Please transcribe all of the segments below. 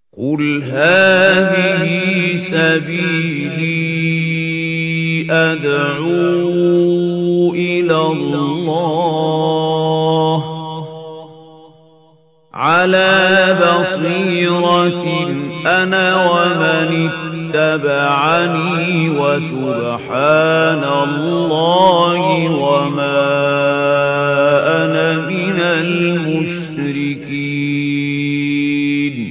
قل هذه سبيلي أدعو إلى الله على بصيرة أنا ومن اتبعني وسبحان الله وما أنا من المشركين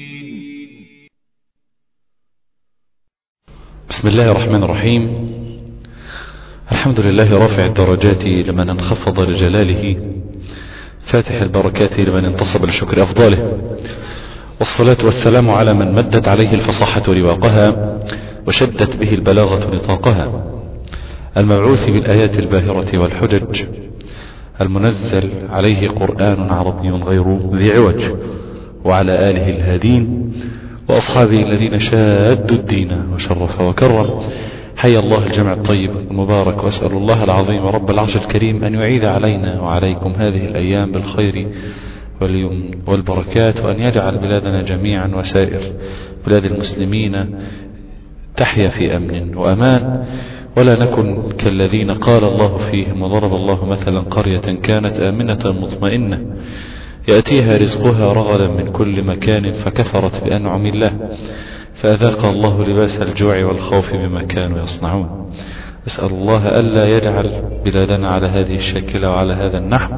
بسم الله الرحمن الرحيم الحمد لله رافع الدرجات لمن انخفض لجلاله فاتح البركات لمن انتصب لشكر أفضاله والصلاة والسلام على من مدت عليه الفصاحة رواقها وشدت به البلاغة نطاقها المبعوث بالآيات الباهرة والحجج المنزل عليه قرآن عربي غير ذي عوج وعلى آله الهادين وأصحابه الذين شادوا الدين وشرف وكرم حي الله الجمع الطيب المبارك وأسأل الله العظيم رب العرش الكريم أن يعيد علينا وعليكم هذه الأيام بالخير واليمن والبركات وأن يجعل بلادنا جميعا وسائر بلاد المسلمين تحيا في أمن وأمان ولا نكن كالذين قال الله فيهم وضرب الله مثلا قرية كانت آمنة مطمئنة يأتيها رزقها رغدا من كل مكان فكفرت بأنعم الله فأذاق الله لباس الجوع والخوف بما كانوا يصنعون أسأل الله ألا يجعل بلادنا على هذه الشكلة وعلى هذا النحو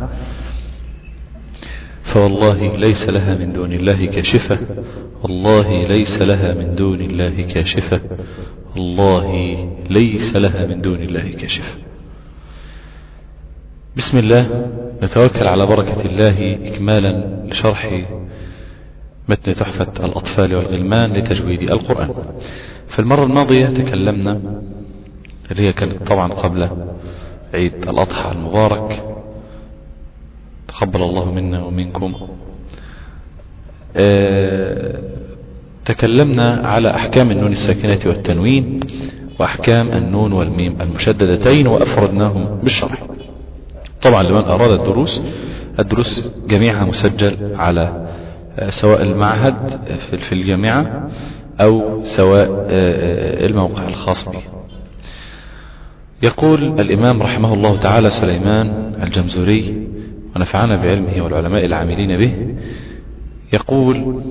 فوالله ليس لها من دون الله كاشفة والله ليس لها من دون الله كاشفة والله ليس لها من دون الله كاشفة بسم الله نتوكل على بركة الله إكمالا لشرح متن تحفة الأطفال والغلمان لتجويد القرآن في المرة الماضية تكلمنا اللي هي كانت طبعا قبل عيد الأضحى المبارك تقبل الله منا ومنكم اه تكلمنا على أحكام النون الساكنة والتنوين وأحكام النون والميم المشددتين وأفردناهم بالشرح طبعا لمن أراد الدروس الدروس جميعها مسجل على سواء المعهد في الجامعة أو سواء الموقع الخاص به يقول الإمام رحمه الله تعالى سليمان الجمزوري ونفعنا بعلمه والعلماء العاملين به يقول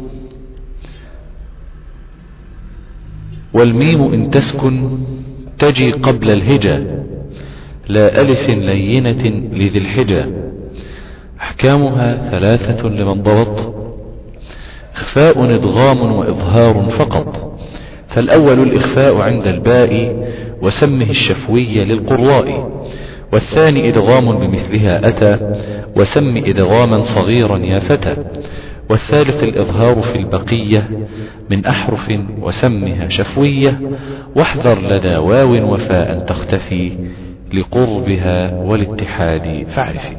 والميم إن تسكن تجي قبل الهجا لا ألف لينة لذي الحجا أحكامها ثلاثة لمن ضبط إخفاء إدغام وإظهار فقط فالأول الإخفاء عند الباء وسمه الشفوي للقراء والثاني إدغام بمثلها أتى وسم إدغاما صغيرا يا فتى والثالث الإظهار في البقية من أحرف وسمها شفوية واحذر لدى واو وفاء تختفي لقربها والاتحاد فاعرفي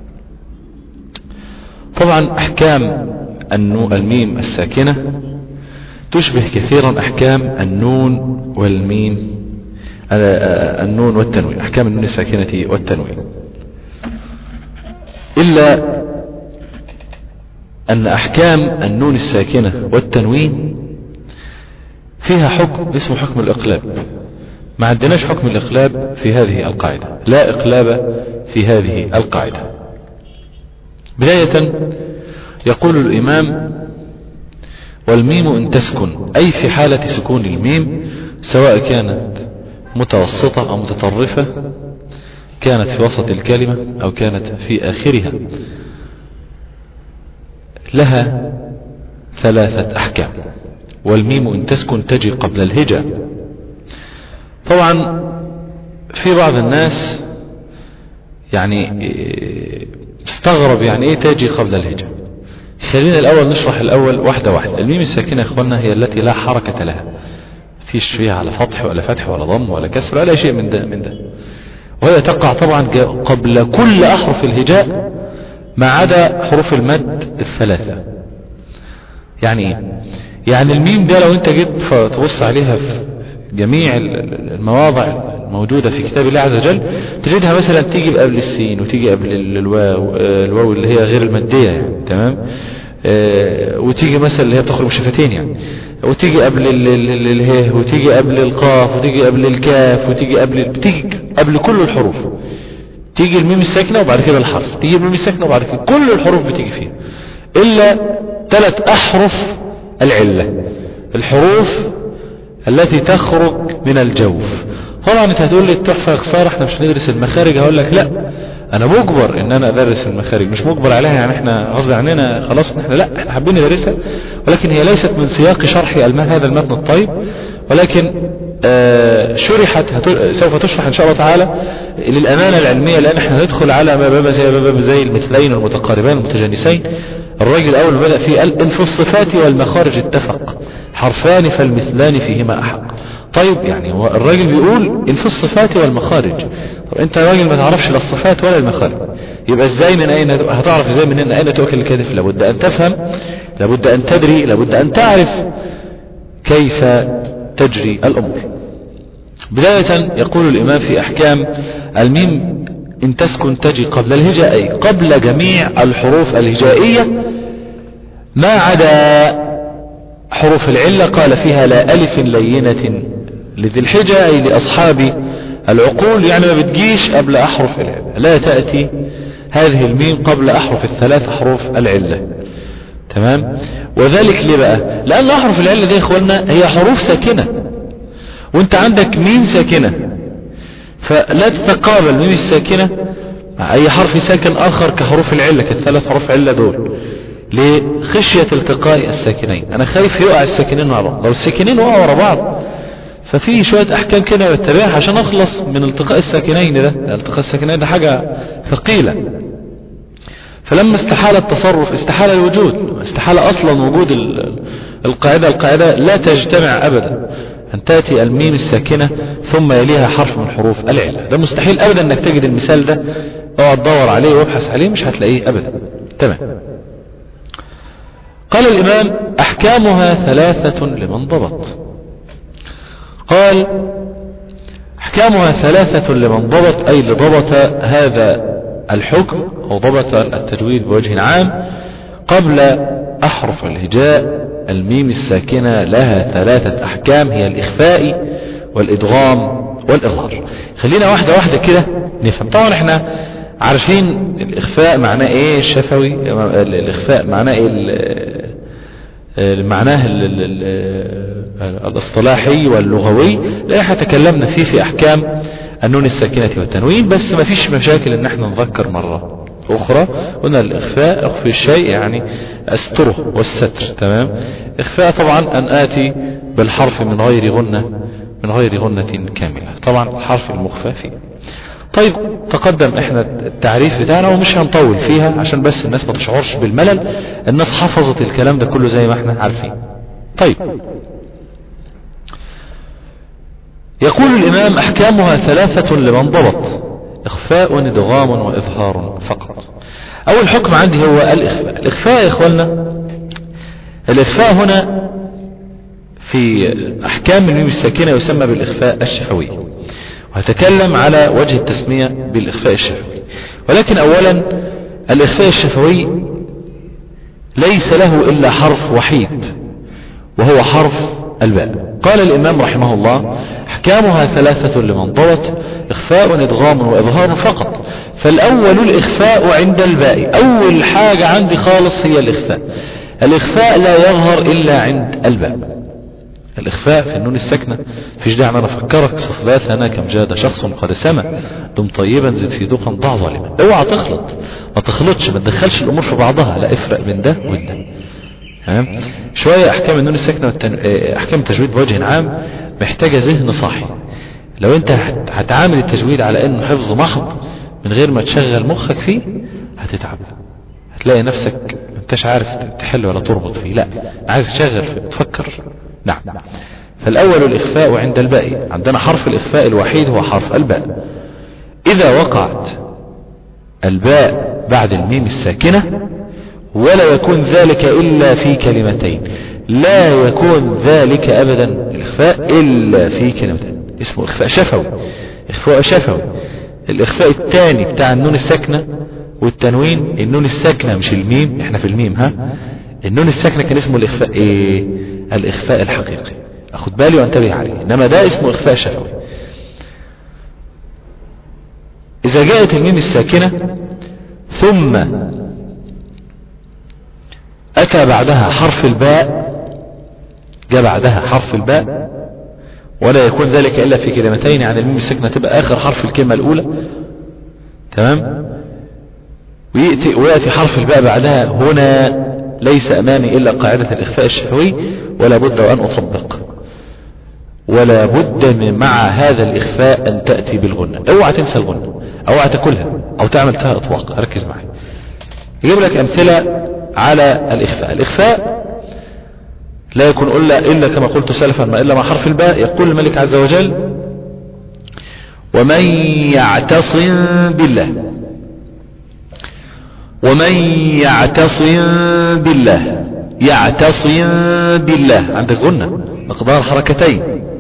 طبعا أحكام الميم الساكنة تشبه كثيرا أحكام النون والميم النون والتنوين أحكام النون الساكنة والتنوين إلا أن أحكام النون الساكنة والتنوين فيها حكم اسمه حكم الإقلاب ما عندناش حكم الإقلاب في هذه القاعدة لا إقلاب في هذه القاعدة بداية يقول الإمام والميم إن تسكن أي في حالة سكون الميم سواء كانت متوسطة أو متطرفة كانت في وسط الكلمة أو كانت في آخرها لها ثلاثة أحكام والميم إن تسكن تجي قبل الهجا طبعا في بعض الناس يعني استغرب يعني ايه تجي قبل الهجا خلينا الاول نشرح الاول واحدة واحدة الميم الساكنة يا اخوانا هي التي لا حركة لها فيش فيها على فتح ولا فتح ولا ضم ولا كسر ولا شيء من ده من ده وهي تقع طبعا قبل كل احرف الهجاء ما عدا حروف المد الثلاثة يعني ايه يعني الميم ده لو انت جيت تبص عليها في جميع المواضع الموجودة في كتاب الله عز وجل تجدها مثلا تيجي قبل السين وتيجي قبل الواو الواو اللي هي غير المادية يعني تمام اه وتيجي مثلا اللي هي بتخرج شفتين يعني وتيجي قبل اله وتيجي قبل القاف وتيجي قبل الكاف وتيجي قبل بتيجي قبل كل الحروف تيجي الميم الساكنة وبعد كده الحرف تيجي الميم الساكنة وبعد كده كل الحروف بتيجي فيها إلا ثلاث أحرف العلة الحروف التي تخرج من الجوف طبعا انت هتقول لي التحفة يا خسارة احنا مش ندرس المخارج هقول لك لا انا مجبر ان انا ادرس المخارج مش مجبر عليها يعني احنا غصب عننا خلاص احنا لا احنا حابين ندرسها ولكن هي ليست من سياق شرح هذا المتن الطيب ولكن آه شرحت سوف تشرح ان شاء الله تعالى للامانة العلمية لان احنا ندخل على ما باب زي باب زي المثلين المتقاربين المتجانسين الراجل الاول بدأ فيه قال ان في الصفات والمخارج اتفق حرفان فالمثلان فيهما احق طيب يعني هو الراجل بيقول ان في الصفات والمخارج طب انت راجل ما تعرفش لا الصفات ولا المخارج يبقى ازاي من اين هتعرف ازاي من اين تؤكل الكتف لابد ان تفهم لابد ان تدري لابد ان تعرف كيف تجري الامور بداية يقول الامام في احكام الميم ان تسكن تجي قبل الهجاء اي قبل جميع الحروف الهجائية ما عدا حروف العلة قال فيها لا ألف لينة لذي الحجة أي لأصحاب العقول يعني ما بتجيش قبل أحرف العلة لا تأتي هذه الميم قبل أحرف الثلاث حروف العلة تمام وذلك ليه بقى لأن أحرف العلة دي يا إخواننا هي حروف ساكنة وانت عندك ميم ساكنة فلا تتقابل ميم الساكنة مع أي حرف ساكن آخر كحروف العلة كالثلاث حروف علة دول لخشية التقاء الساكنين انا خايف يقع الساكنين مع بعض لو الساكنين وقعوا ورا بعض ففي شوية احكام كده بتبعها عشان اخلص من التقاء الساكنين ده التقاء الساكنين ده حاجة ثقيلة فلما استحال التصرف استحال الوجود استحال اصلا وجود القاعدة القاعدة لا تجتمع ابدا ان تأتي الميم الساكنة ثم يليها حرف من حروف العلة ده مستحيل ابدا انك تجد المثال ده اقعد دور عليه وابحث عليه مش هتلاقيه ابدا تمام قال الإمام أحكامها ثلاثة لمن ضبط قال أحكامها ثلاثة لمن ضبط أي لضبط هذا الحكم أو ضبط التجويد بوجه عام قبل أحرف الهجاء الميم الساكنة لها ثلاثة أحكام هي الإخفاء والإدغام والإظهار خلينا واحدة واحدة كده نفهم طبعا احنا عارفين الإخفاء معناه إيه الشفوي الإخفاء معناه إيه معناه الاصطلاحي واللغوي لان احنا تكلمنا فيه في احكام النون الساكنة والتنوين بس ما فيش مشاكل ان احنا نذكر مرة اخرى قلنا الاخفاء اخفي الشيء يعني استره والستر تمام اخفاء طبعا ان اتي بالحرف من غير غنة من غير غنة كاملة طبعا الحرف المخفى فيه طيب تقدم احنا التعريف بتاعنا ومش هنطول فيها عشان بس الناس ما تشعرش بالملل الناس حفظت الكلام ده كله زي ما احنا عارفين طيب يقول الامام احكامها ثلاثة لمن ضبط اخفاء وادغام واظهار فقط اول حكم عندي هو الاخفاء الاخفاء يا اخوانا الاخفاء هنا في احكام الميم الساكنة يسمى بالاخفاء الشفوي وهتكلم على وجه التسمية بالإخفاء الشفوي ولكن أولا الإخفاء الشفوي ليس له إلا حرف وحيد وهو حرف الباء قال الإمام رحمه الله أحكامها ثلاثة لمن ضبط إخفاء إدغام وإظهار فقط فالأول الإخفاء عند الباء أول حاجة عندي خالص هي الإخفاء الإخفاء لا يظهر إلا عند الباء الإخفاء في النون الساكنة فيش داعي أنا أفكرك صفلات أنا كم جاد شخص قد سمى دم طيبا زد في ذوقا ضع ظالما اوعى تخلط ما تخلطش ما تدخلش الأمور في بعضها لا افرق بين ده وده تمام شوية أحكام النون الساكنة والتن... أحكام التجويد بوجه عام محتاجة ذهن صاحي لو أنت هتعامل التجويد على أنه حفظ محض من غير ما تشغل مخك فيه هتتعب هتلاقي نفسك ما انتش عارف تحل ولا تربط فيه لا عايز تشغل فيه تفكر نعم فالأول الإخفاء عند الباء عندنا حرف الإخفاء الوحيد هو حرف الباء إذا وقعت الباء بعد الميم الساكنة ولا يكون ذلك إلا في كلمتين لا يكون ذلك أبدا الإخفاء إلا في كلمتين اسمه إخفاء شفوي إخفاء شفوي الإخفاء الثاني بتاع النون الساكنة والتنوين النون الساكنة مش الميم احنا في الميم ها النون الساكنة كان اسمه الإخفاء إيه الإخفاء الحقيقي أخد بالي وانتبه عليه إنما ده اسمه إخفاء شفوي إذا جاءت الميم الساكنة ثم أتى بعدها حرف الباء جاء بعدها حرف الباء ولا يكون ذلك إلا في كلمتين عن الميم الساكنة تبقى آخر حرف الكلمة الأولى تمام ويأتي, ويأتي حرف الباء بعدها هنا ليس أمامي إلا قاعدة الإخفاء الشفوي ولا بد وأن أطبق ولا بد من مع هذا الإخفاء أن تأتي بالغنة اوعى تنسى الغنة اوعى تاكلها أو تعمل فيها إطلاق ركز معي يجيب لك أمثلة على الإخفاء الإخفاء لا يكون إلا, إلا كما قلت سلفا ما إلا مع حرف الباء يقول الملك عز وجل ومن يعتصم بالله ومن يعتصم بالله يعتصم بالله عندك غنة مقدار حركتين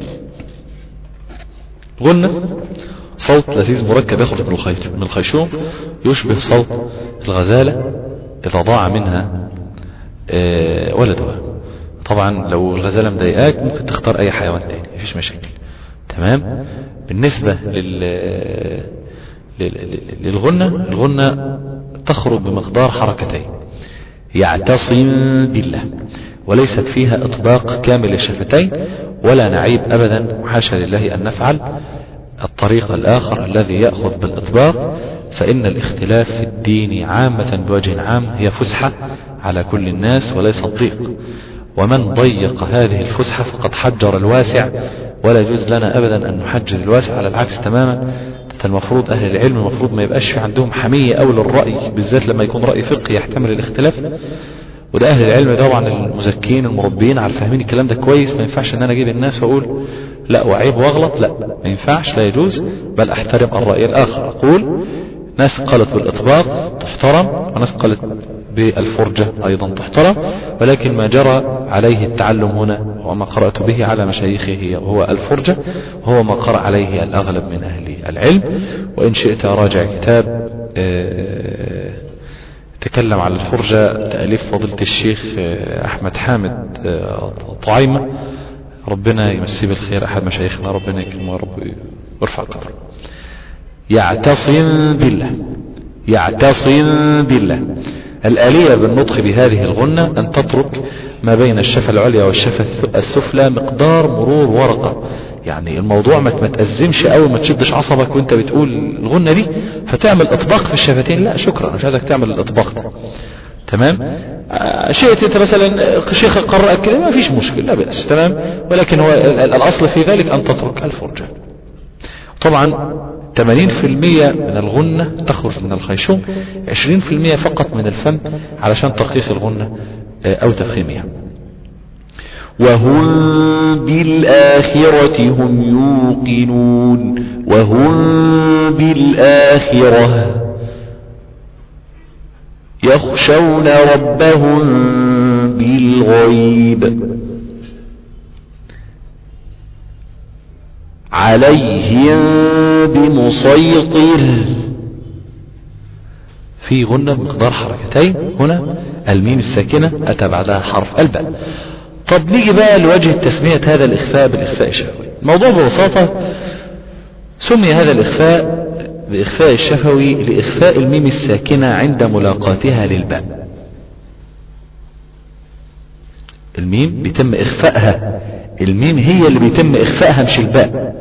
غنة صوت لذيذ مركب يخرج من الخيش من الخيشوم يشبه صوت الغزالة إذا ضاع منها آه، ولدها طبعا لو الغزالة مضايقاك ممكن تختار أي حيوان تاني مفيش مشاكل تمام بالنسبة لل للغنة الغنة تخرج بمقدار حركتين يعتصم بالله وليست فيها اطباق كامل الشفتين ولا نعيب ابدا حاشا لله ان نفعل الطريق الاخر الذي يأخذ بالاطباق فان الاختلاف في الدين عامة بوجه عام هي فسحة على كل الناس وليس الضيق ومن ضيق هذه الفسحة فقد حجر الواسع ولا يجوز لنا ابدا ان نحجر الواسع على العكس تماما فالمفروض أهل العلم المفروض ما يبقاش في عندهم حمية أو للرأي بالذات لما يكون رأي فقهي يحتمل الاختلاف وده أهل العلم طبعا المزكين المربين على فاهمين الكلام ده كويس ما ينفعش ان انا اجيب الناس واقول لا وعيب واغلط لا ما ينفعش لا يجوز بل احترم الرأي الاخر اقول ناس قالت بالاطباق تحترم وناس قالت بالفرجة ايضا تحترم ولكن ما جرى عليه التعلم هنا وما قرأت به على مشايخه وهو الفرجة وهو ما قرأ عليه الاغلب من اهل العلم وان شئت راجع كتاب آه، تكلم على الفرجة تأليف فضيلة الشيخ آه، احمد حامد آه، طعيمة ربنا يمسيه بالخير احد مشايخنا ربنا يكرمه ورب ويرفع قدره يعتصم بالله يعتصم بالله الآلية بالنطق بهذه الغنة أن تترك ما بين الشفة العليا والشفة السفلى مقدار مرور ورقة يعني الموضوع ما تأزمش أول ما تشدش عصبك وانت بتقول الغنة دي فتعمل اطباق في الشفتين لا شكرا مش عايزك تعمل الاطباق ده تمام آه، شئت انت مثلا شيخ قرأك كده ما فيش مشكلة لا بأس تمام ولكن هو الأصل في ذلك أن تترك الفرجة طبعا 80% من الغنة تخرج من الخيشوم 20% فقط من الفم علشان ترقيق الغنة آه، أو تفخيمها وهم بالآخرة هم يوقنون وهم بالآخرة يخشون ربهم بالغيب عليهم بمسيطر في غنة بمقدار حركتين هنا الميم الساكنة أتى بعدها حرف الباء طب نيجي بقى لوجه تسمية هذا الإخفاء بالإخفاء الشفوي الموضوع ببساطة سمي هذا الإخفاء بإخفاء الشفوي لإخفاء الميم الساكنة عند ملاقاتها للباء الميم بيتم إخفائها الميم هي اللي بيتم إخفائها مش الباء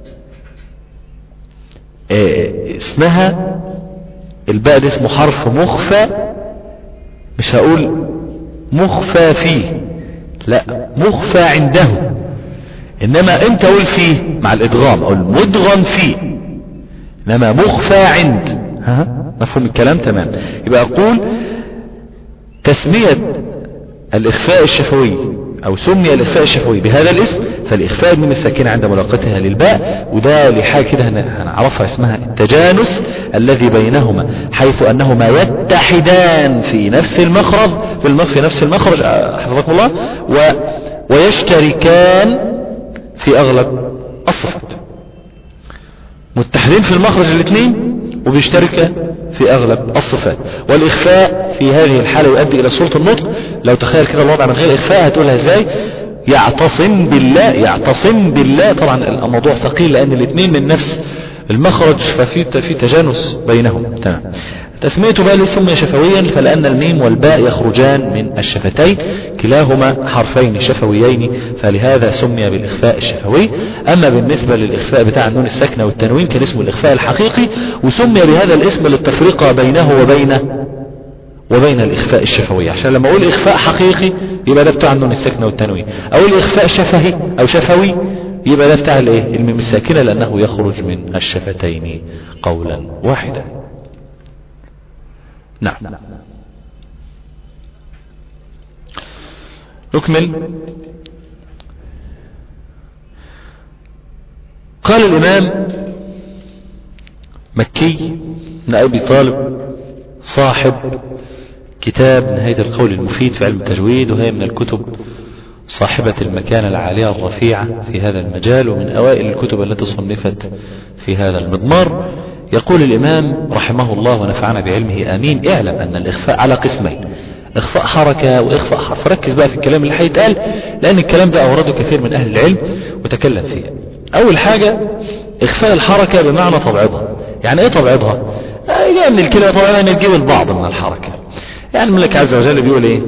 آه، اسمها الباء ده اسمه حرف مخفى مش هقول مخفى فيه لا مخفى عنده انما انت قول فيه مع الادغام او المدغم فيه انما مخفى عند ها مفهوم الكلام تمام يبقى اقول تسمية الاخفاء الشفوي او سمي الاخفاء الشفوي بهذا الاسم فالاخفاء من الساكنة عند ملاقاتها للباء وده لحاجة كده هنعرفها اسمها التجانس الذي بينهما حيث انهما يتحدان في نفس المخرج في المخ في نفس المخرج آه، حفظكم الله و ويشتركان في اغلب الصفات متحدين في المخرج الاثنين وبيشترك في اغلب الصفات والاخفاء في هذه الحالة يؤدي الى سلطة النطق لو تخيل كده الوضع من غير اخفاء هتقولها ازاي يعتصم بالله يعتصم بالله طبعا الموضوع ثقيل لان الاثنين من نفس المخرج ففي في تجانس بينهم تمام تسميته بقى سمي شفويا فلأن الميم والباء يخرجان من الشفتين كلاهما حرفين شفويين فلهذا سمي بالإخفاء الشفوي أما بالنسبة للإخفاء بتاع النون الساكنة والتنوين كان اسمه الإخفاء الحقيقي وسمي بهذا الاسم للتفرقة بينه وبين وبين الإخفاء الشفوي عشان لما أقول إخفاء حقيقي يبقى ده بتاع النون الساكنة والتنوين أو الإخفاء شفهي أو شفوي يبقى ده بتاع الايه الميم الساكنة لأنه يخرج من الشفتين قولا واحدا نعم نكمل قال الإمام مكي بن أبي طالب صاحب كتاب نهاية القول المفيد في علم التجويد وهي من الكتب صاحبة المكانة العالية الرفيعة في هذا المجال ومن أوائل الكتب التي صنفت في هذا المضمار يقول الإمام رحمه الله ونفعنا بعلمه آمين اعلم أن الإخفاء على قسمين إخفاء حركة وإخفاء حرف ركز بقى في الكلام اللي هيتقال لأن الكلام ده أورده كثير من أهل العلم وتكلم فيه أول حاجة إخفاء الحركة بمعنى تبعضها يعني إيه تبعضها؟ جاء من الكلمة طبعا أن تجيب البعض من الحركة يعني الملك عز وجل بيقول إيه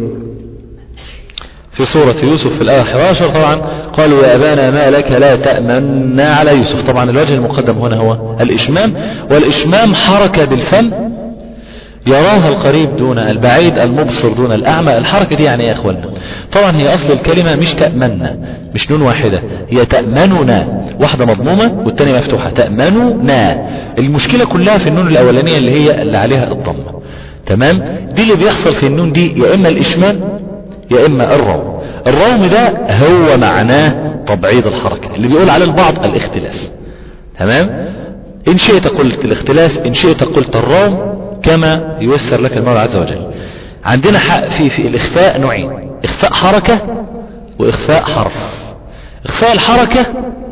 في سورة يوسف في الآية 11 طبعا قالوا يا أبانا ما لك لا تأمنا على يوسف طبعا الوجه المقدم هنا هو الإشمام والإشمام حركة بالفم يراها القريب دون البعيد المبصر دون الأعمى الحركة دي يعني ايه يا أخوانا طبعا هي أصل الكلمة مش تأمنا مش نون واحدة هي تأمننا واحدة مضمومة والتانية مفتوحة تأمننا المشكلة كلها في النون الأولانية اللي هي اللي عليها الضمة تمام دي اللي بيحصل في النون دي يا إما الإشمام يا اما الروم الروم ده هو معناه تبعيض الحركة اللي بيقول على البعض الاختلاس تمام ان شئت قلت الاختلاس ان شئت قلت الروم كما ييسر لك المولى عز وجل عندنا حق في في الاخفاء نوعين اخفاء حركة واخفاء حرف اخفاء الحركة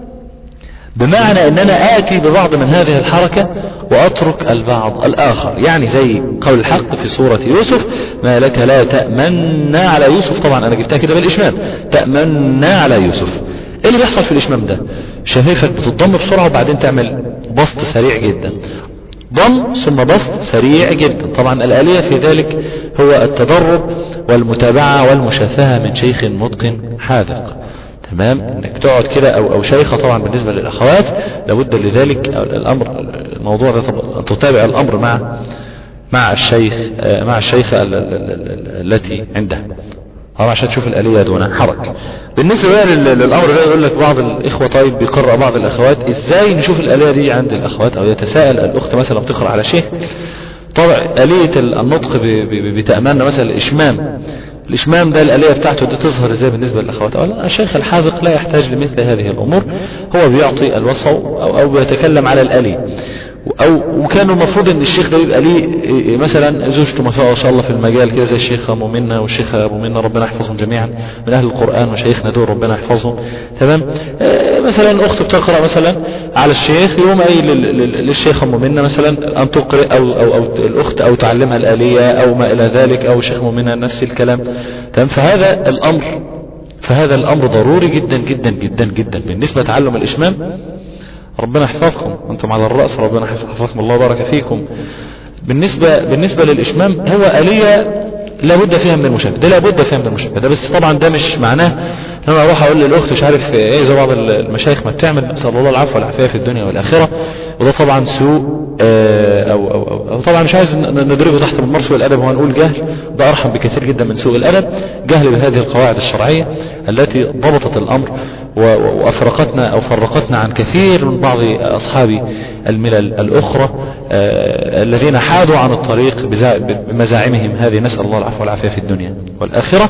بمعنى ان انا اتي ببعض من هذه الحركة واترك البعض الاخر يعني زي قول الحق في سورة يوسف ما لك لا تأمنا على يوسف طبعا انا جبتها كده بالاشمام تأمنا على يوسف ايه اللي بيحصل في الاشمام ده شفايفك بتضم بسرعة وبعدين تعمل بسط سريع جدا ضم ثم بسط سريع جدا طبعا الآلية في ذلك هو التدرب والمتابعة والمشافهة من شيخ متقن حاذق تمام انك تقعد كده او او شيخة طبعا بالنسبة للاخوات لابد لذلك الامر الموضوع ده طبعا تتابع الامر مع مع الشيخ مع الشيخة التي عندها طبعا عشان تشوف الآلية دون حرج بالنسبة بقى للأمر ده يقول لك بعض الإخوة طيب بيقرأ بعض الأخوات إزاي نشوف الآلية دي عند الأخوات أو يتساءل الأخت مثلا بتقرأ على شيخ طبعا آلية النطق بتأملنا مثلا الإشمام الإشمام ده الآلية بتاعته دي تظهر ازاي بالنسبة للأخوات أولا الشيخ الحاذق لا يحتاج لمثل هذه الأمور هو بيعطي الوصو أو, أو بيتكلم على الآلية او وكان المفروض ان الشيخ ده يبقى ليه مثلا زوجته ما شاء الله في المجال كده زي الشيخه مؤمنه والشيخه ابو منه ربنا يحفظهم جميعا من اهل القران وشيخنا دول ربنا يحفظهم تمام آه مثلا اخت بتقرا مثلا على الشيخ يقوم قايل للشيخه مؤمنه مثلا ان تقرا او او او الاخت او تعلمها الاليه او ما الى ذلك او الشيخ مؤمنه نفس الكلام تمام فهذا الامر فهذا الامر ضروري جدا جدا جدا جدا بالنسبه لتعلم الاشمام ربنا يحفظكم انتم على الرأس ربنا يحفظكم الله بارك فيكم بالنسبة بالنسبة للإشمام هو آلية لابد فيها من المشابه ده لابد فيها من المشابه ده بس طبعا ده مش معناه ان انا اروح اقول للاخت مش عارف ايه زي بعض المشايخ ما بتعمل نسال الله العفو والعافيه في الدنيا والاخره وده طبعا سوء أو, أو, أو, أو طبعا مش عايز ندرجه تحت المرش والادب وهنقول جهل ده ارحم بكثير جدا من سوء الادب جهل بهذه القواعد الشرعيه التي ضبطت الامر وافرقتنا او فرقتنا عن كثير من بعض اصحاب الملل الاخرى الذين حادوا عن الطريق بمزاعمهم هذه نسال الله العفو والعافيه في الدنيا والاخره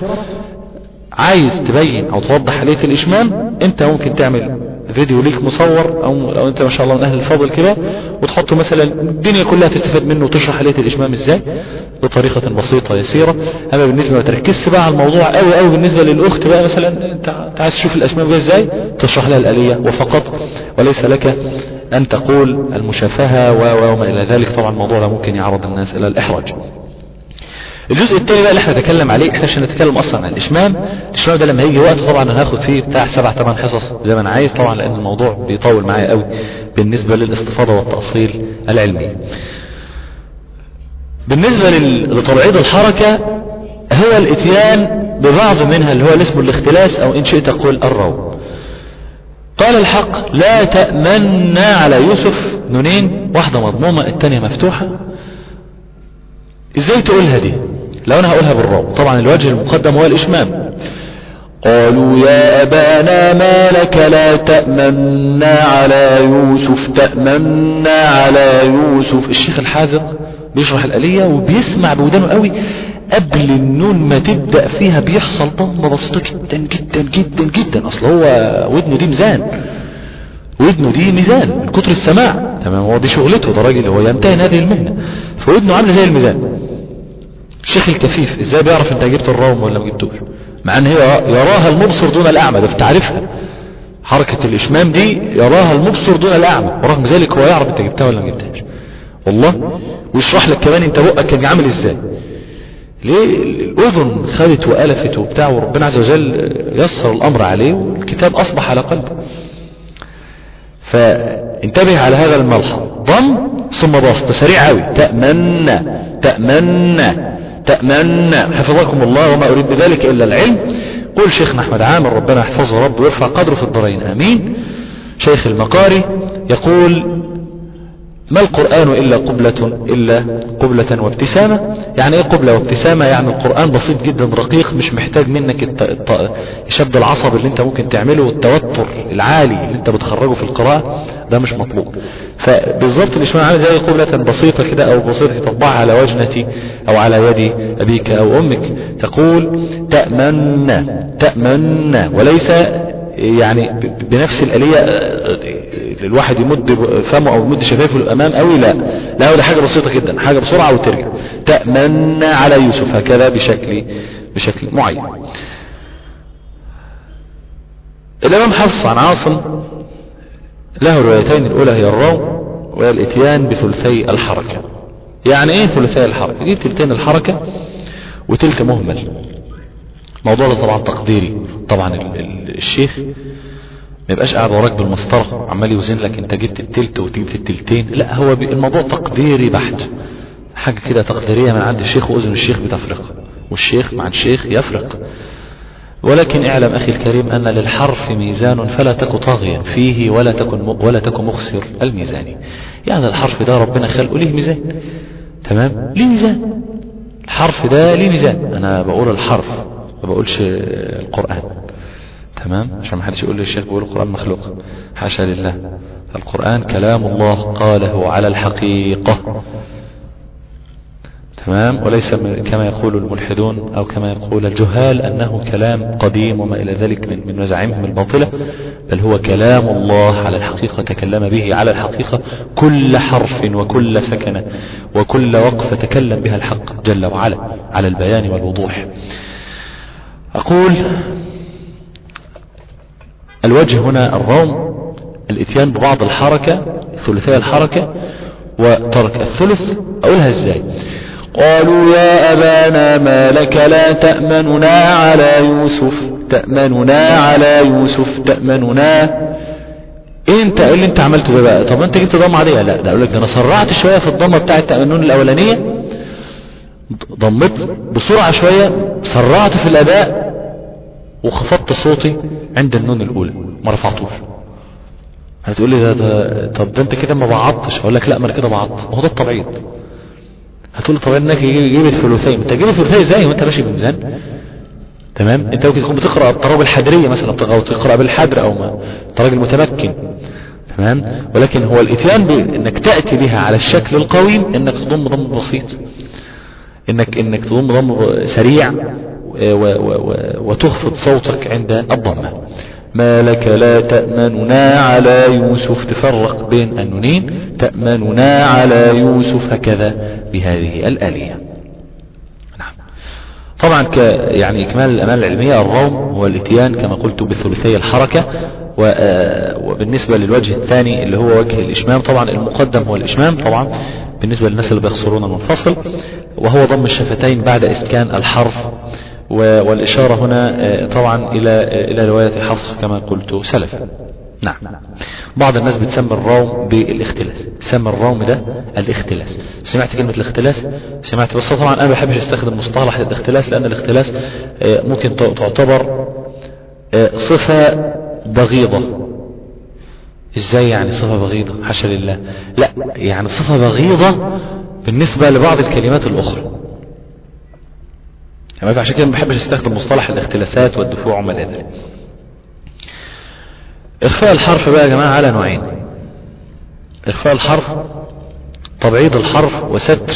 عايز تبين او توضح آلية الاشمام انت ممكن تعمل فيديو ليك مصور او لو انت ما شاء الله من اهل الفضل كده وتحطه مثلا الدنيا كلها تستفاد منه وتشرح آلية الاشمام ازاي بطريقة بسيطة يسيرة اما بالنسبة ما تركزش بقى على الموضوع قوي قوي بالنسبة للاخت بقى مثلا انت عايز تشوف الاشمام ازاي تشرح لها الالية وفقط وليس لك أن تقول المشافهة وما إلى ذلك طبعا الموضوع ده ممكن يعرض الناس إلى الإحراج الجزء الثاني بقى اللي احنا نتكلم عليه احنا عشان نتكلم اصلا عن الاشمام الاشمام ده لما يجي وقت طبعا انا هاخد فيه بتاع سبع ثمان حصص زي ما انا عايز طبعا لان الموضوع بيطول معايا قوي بالنسبة للاستفاضة والتأصيل العلمي بالنسبة لتبعيض الحركة هو الاتيان ببعض منها اللي هو اسمه الاختلاس او ان شئت تقول الروم قال الحق لا تأمنا على يوسف نونين واحدة مضمومة الثانية مفتوحة ازاي تقولها دي لو انا هقولها بالروم طبعا الوجه المقدم هو الاشمام قالوا يا أبانا ما لك لا تأمنا على يوسف تأمنا على يوسف الشيخ الحازق بيشرح الآلية وبيسمع بودانه قوي قبل النون ما تبدأ فيها بيحصل ضمة بسيطة جدا جدا جدا جدا اصل هو ودنه دي ميزان ودنه دي ميزان من كتر السماع تمام هو دي شغلته ده راجل هو يمتهن هذه المهنة فودنه عامله زي الميزان الشيخ الكفيف ازاي بيعرف انت جبت الروم ولا ما جبتوش مع ان هي يراها المبصر دون الاعمى ده تعرفها حركة الاشمام دي يراها المبصر دون الاعمى ورغم ذلك هو يعرف انت جبتها ولا ما جبتهاش والله ويشرح لك كمان انت بقك كان عامل ازاي ليه الاذن خدت والفت وبتاع وربنا عز وجل يسر الامر عليه والكتاب اصبح على قلبه فانتبه على هذا الملحظ ضم ثم بسط سريع قوي تأمنا تأمنا تأمنا حفظكم الله وما أريد بذلك إلا العلم قول شيخنا أحمد عامر ربنا يحفظه رب ويرفع قدره في الدارين أمين شيخ المقاري يقول ما القرآن إلا قبلة إلا قبلة وابتسامة يعني ايه قبلة وابتسامة يعني القرآن بسيط جدا رقيق مش محتاج منك الت... الت... شد العصب اللي انت ممكن تعمله والتوتر العالي اللي انت بتخرجه في القراءة ده مش مطلوب فبالظبط الإشماع عامل زي قبلة بسيطة كده أو بسيطة تطبعها على وجنتي أو على يد أبيك أو أمك تقول تأمنا تأمنا وليس يعني بنفس الآلية الواحد يمد فمه او يمد شفايفه للامام قوي لا لا ولا حاجة بسيطة جدا حاجة بسرعة وترجع تأمنا على يوسف هكذا بشكل بشكل معين الامام حفص عن عاصم له الروايتين الاولى هي الروم وهي الاتيان بثلثي الحركة يعني ايه ثلثي الحركة دي تلتين الحركة وتلت مهمل الموضوع ده طبعا تقديري طبعا الشيخ ما يبقاش قاعد وراك بالمسطرة عمال يوزن لك انت جبت التلت وجبت التلتين لا هو الموضوع تقديري بحت حاجة كده تقديرية من عند الشيخ وأذن الشيخ بتفرق والشيخ مع الشيخ يفرق ولكن اعلم أخي الكريم أن للحرف ميزان فلا تك طاغيا فيه ولا تكن ولا تكن مخسر الميزان يعني الحرف ده ربنا خلقه ليه ميزان تمام ليه ميزان الحرف ده ليه ميزان أنا بقول الحرف ما بقولش القرآن تمام عشان ما حدش يقول لي الشيخ بيقول القرآن مخلوق حاشا لله القرآن كلام الله قاله على الحقيقة تمام وليس كما يقول الملحدون او كما يقول الجهال انه كلام قديم وما الى ذلك من من مزاعمهم الباطلة بل هو كلام الله على الحقيقة تكلم به على الحقيقة كل حرف وكل سكنة وكل وقفة تكلم بها الحق جل وعلا على البيان والوضوح اقول الوجه هنا الروم الاتيان ببعض الحركة ثلثي الحركة وترك الثلث اقولها ازاي قالوا يا ابانا ما لك لا تأمننا على يوسف تأمننا على يوسف تأمننا ايه انت ايه اللي انت عملته ده بقى طب انت جبت ضمه عاديه لا ده اقول لك ده انا سرعت شويه في الضمه بتاعه التأمنون الاولانيه ضمت بسرعه شويه سرعت في الاداء وخفضت صوتي عند النون الاولى ما رفعتوش هتقول لي ده, ده طب ده انت كده ما بعضتش اقول لك لا ما انا كده بعضت ما هو ده الطبيعي هتقول طب انك جيب الثلثين انت جيب الثلثين ازاي وانت ماشي بميزان تمام انت ممكن تكون بتقرا الطراب الحدريه مثلا او تقرا بالحدر او ما انت راجل متمكن تمام ولكن هو الاتيان بانك تاتي بها على الشكل القويم انك تضم ضم بسيط انك انك تضم ضم سريع وتخفض صوتك عند الضمه ما لك لا تأمننا على يوسف تفرق بين النونين تأمننا على يوسف هكذا بهذه الآلية نعم طبعا ك يعني إكمال الأمال العلمية الروم هو الاتيان كما قلت بثلثي الحركة وبالنسبة للوجه الثاني اللي هو وجه الإشمام طبعا المقدم هو الإشمام طبعا بالنسبة للناس اللي بيخسرون المنفصل وهو ضم الشفتين بعد إسكان الحرف والإشارة هنا طبعا إلى إلى رواية حفص كما قلت سلفا نعم بعض الناس بتسمى الروم بالاختلاس سمى الروم ده الاختلاس سمعت كلمة الاختلاس سمعت بس طبعا انا ما بحبش استخدم مصطلح الاختلاس لان الاختلاس ممكن تعتبر صفة بغيضة ازاي يعني صفة بغيضة حاشا لله لا يعني صفة بغيضة بالنسبة لبعض الكلمات الاخرى يعني عشان كده ما بحبش استخدم مصطلح الاختلاسات والدفوع وما الى ذلك اخفاء الحرف بقى يا جماعة على نوعين اخفاء الحرف تبعيض الحرف وستر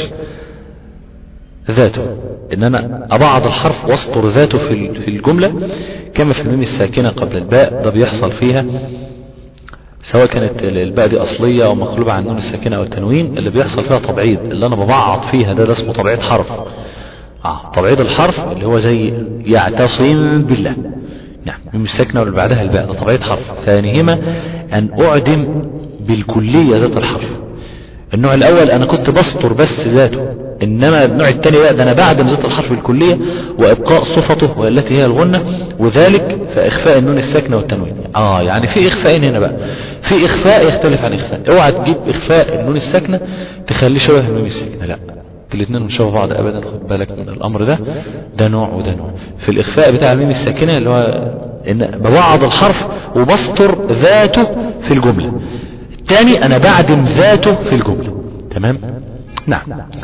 ذاته ان انا ابعض الحرف واستر ذاته في في الجملة كما في الميم الساكنة قبل الباء ده بيحصل فيها سواء كانت الباء دي اصلية او مقلوبة عن النون الساكنة او التنوين اللي بيحصل فيها تبعيض اللي انا ببعض فيها ده ده اسمه تبعيض حرف اه تبعيض الحرف اللي هو زي يعتصم بالله نعم ميم الساكنة واللي بعدها الباء ده تبعيض حرف ثانيهما ان اعدم بالكلية ذات الحرف النوع الاول انا كنت بسطر بس ذاته انما النوع الثاني لا ده انا بعدم ذات الحرف الكلية وابقاء صفته والتي هي الغنة وذلك فاخفاء النون الساكنة والتنوين اه يعني في اخفاءين هنا بقى في اخفاء يختلف عن اخفاء اوعى تجيب اخفاء النون الساكنة تخليه شبه النون الساكنة لا الاثنين مش شبه بعض ابدا خد بالك من الامر ده ده نوع وده نوع في الاخفاء بتاع الميم الساكنة اللي هو ان ببعض الحرف وبسطر ذاته في الجملة الثاني انا بعدم ذاته في الجملة تمام نعم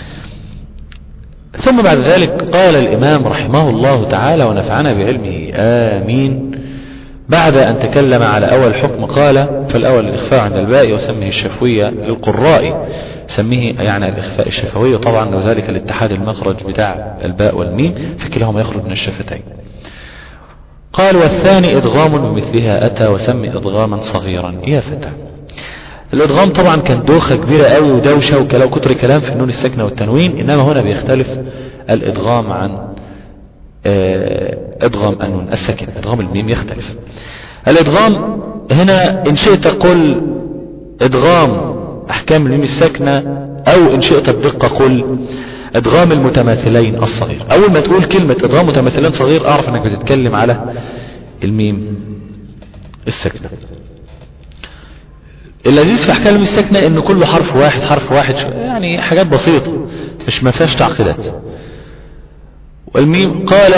ثم بعد ذلك قال الامام رحمه الله تعالى ونفعنا بعلمه امين بعد ان تكلم على اول حكم قال فالاول الاخفاء عند الباء وسمه الشفوية للقراء سميه يعني الاخفاء الشفوي طبعا وذلك الاتحاد المخرج بتاع الباء والميم فكلاهما يخرج من الشفتين قال والثاني ادغام بمثلها اتى وسمي ادغاما صغيرا يا فتى الادغام طبعا كان دوخة كبيرة قوي ودوشة وكلام كتر كلام في النون الساكنة والتنوين انما هنا بيختلف الادغام عن ادغام النون الساكنة ادغام الميم يختلف الادغام هنا ان شئت قل ادغام احكام الميم الساكنة او ان شئت الدقة قل ادغام المتماثلين الصغير اول ما تقول كلمة ادغام متماثلين صغير اعرف انك بتتكلم على الميم الساكنة اللذيذ في احكام الميم الساكنة ان كل حرف واحد حرف واحد يعني حاجات بسيطة مش ما فيهاش تعقيدات والميم قال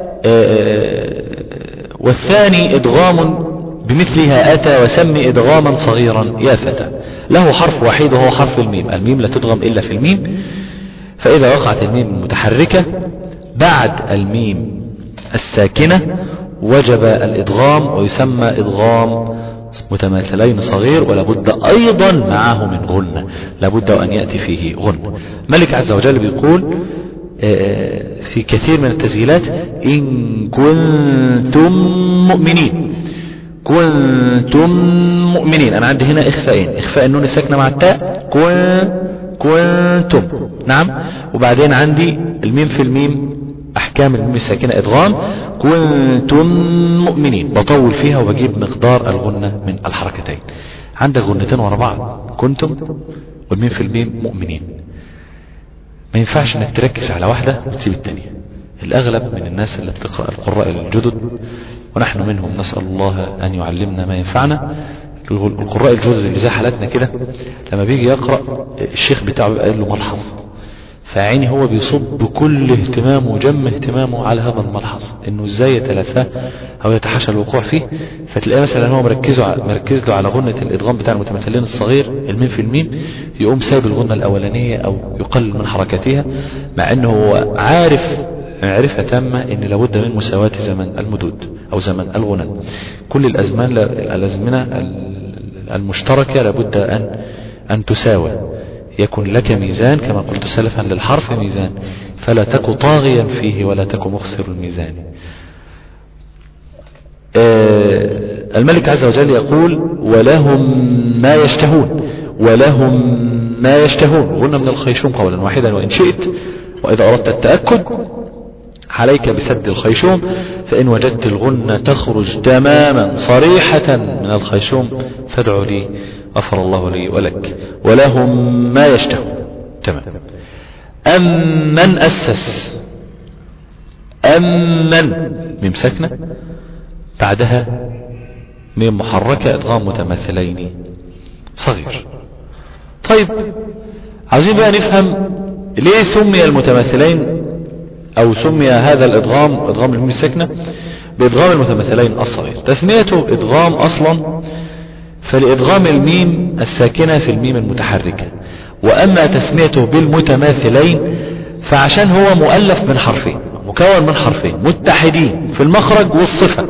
والثاني ادغام بمثلها اتى وسمي ادغاما صغيرا يا فتى له حرف وحيد وهو حرف الميم الميم لا تدغم الا في الميم فاذا وقعت الميم المتحركة بعد الميم الساكنة وجب الادغام ويسمى ادغام متماثلين صغير ولابد ايضا معه من غنة لابد ان يأتي فيه غنة ملك عز وجل بيقول في كثير من التسجيلات ان كنتم مؤمنين كنتم مؤمنين انا عندي هنا اخفاءين اخفاء النون الساكنة مع التاء كن كنتم نعم وبعدين عندي الميم في الميم احكام الميم الساكنة ادغام كنتم مؤمنين بطول فيها وبجيب مقدار الغنة من الحركتين عندك غنتين ورا بعض كنتم والميم في الميم مؤمنين ما ينفعش انك تركز على واحدة وتسيب التانية الاغلب من الناس اللي بتقرأ القراء الجدد ونحن منهم نسأل الله ان يعلمنا ما ينفعنا القراء الجدد اللي زي حالاتنا كده لما بيجي يقرأ الشيخ بتاعه بيبقى قال له ملحظ فعيني هو بيصب بكل اهتمامه وجم اهتمامه على هذا الملحظ انه ازاي يتلافاه او يتحاشى الوقوع فيه فتلاقيه مثلا هو مركزه مركز له على غنة الادغام بتاع المتمثلين الصغير الميم في الميم يقوم سايب الغنة الاولانية او يقلل من حركاتها مع انه هو عارف معرفة تامة ان لابد من مساواة زمن المدود او زمن الغنن كل الازمان الازمنة المشتركة لابد ان ان تساوى يكن لك ميزان كما قلت سلفا للحرف ميزان فلا تك طاغيا فيه ولا تك مخسر الميزان آه الملك عز وجل يقول ولهم ما يشتهون ولهم ما يشتهون قلنا من الخيشوم قولا واحدا وإن شئت وإذا أردت التأكد عليك بسد الخيشوم فإن وجدت الغنة تخرج تماما صريحة من الخيشوم فادعوا لي غفر الله لي ولك ولهم ما يشتهون تمام أم من أسس أم من ميم ساكنة بعدها ميم محركة إدغام متمثلين صغير طيب عايزين بقى نفهم ليه سمي المتمثلين او سمي هذا الادغام ادغام الميم الساكنة بادغام المتمثلين الصغير تسميته ادغام اصلا فلادغام الميم الساكنة في الميم المتحركة واما تسميته بالمتماثلين فعشان هو مؤلف من حرفين مكون من حرفين متحدين في المخرج والصفة